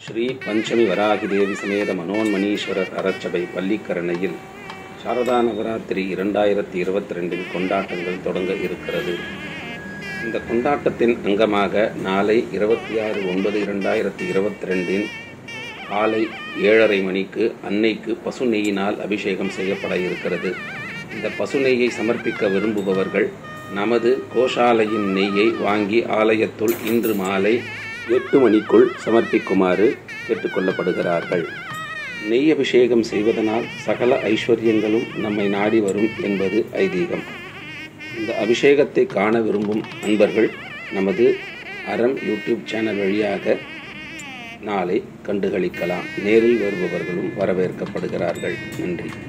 ஸ்ரீ பஞ்சமி வராகி தேவி சமேத மனோன்மணீஸ்வரர் அறச்சபை பள்ளிக்கரணையில் சாரதா நவராத்திரி இரண்டாயிரத்தி இருபத்தி ரெண்டின் கொண்டாட்டங்கள் தொடங்க இருக்கிறது இந்த கொண்டாட்டத்தின் அங்கமாக நாளை இருபத்தி ஆறு ஒன்பது இரண்டாயிரத்தி இருபத்தி ரெண்டின் காலை ஏழரை மணிக்கு அன்னைக்கு பசு நெய்யினால் அபிஷேகம் செய்யப்பட இருக்கிறது இந்த பசு நெய்யை சமர்ப்பிக்க விரும்புபவர்கள் நமது கோஷாலையின் நெய்யை வாங்கி ஆலயத்துள் இன்று மாலை எட்டு மணிக்குள் சமர்ப்பிக்குமாறு கேட்டுக்கொள்ளப்படுகிறார்கள் நெய் அபிஷேகம் செய்வதனால் சகல ஐஸ்வர்யங்களும் நம்மை நாடி வரும் என்பது ஐதீகம் இந்த அபிஷேகத்தை காண விரும்பும் அன்பர்கள் நமது அறம் யூடியூப் சேனல் வழியாக நாளை கண்டுகளிக்கலாம் நேரில் வருபவர்களும் வரவேற்கப்படுகிறார்கள் நன்றி